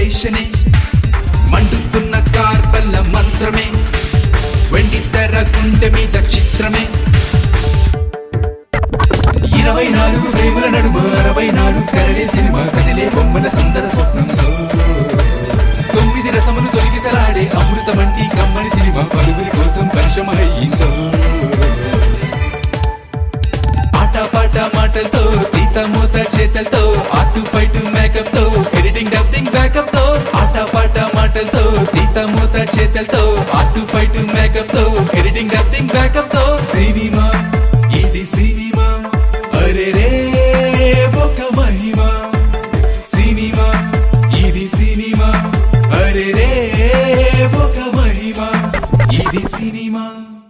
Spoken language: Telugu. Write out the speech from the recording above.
సెన్సేషనే మండుతున్న కార్బల్ల మంత్రమే వెండి తెర గుండె మీద చిత్రమే ఇరవై నాలుగు ప్రేముల నడుమ అరవై నాలుగు కరడే సినిమా కదిలే బొమ్మల సుందర స్వప్నంలో తొమ్మిది రసములు తొలగిసలాడే అమృతమంటి కమ్మని సినిమా పలువురి కోసం పరిశ్రమయ్యిందో ఆట పాట మాటలతో తీత మూత చేతలతో ఆటు ఫైట్ మేకప్ తో ఎడిటింగ్ డబ్బింగ్ బ్యాకప్ తో ఆట పాట మాటలతో తీత మూత చేతలతో ఆటు ఫైట్ మేకప్ తో ఎడిటింగ్ డబ్బింగ్ బ్యాకప్ తో సినిమా ఇది సినిమా అరే రే ఒక మహిమ సినిమా ఇది సినిమా అరే రే ఒక మహిమ ఇది సినిమా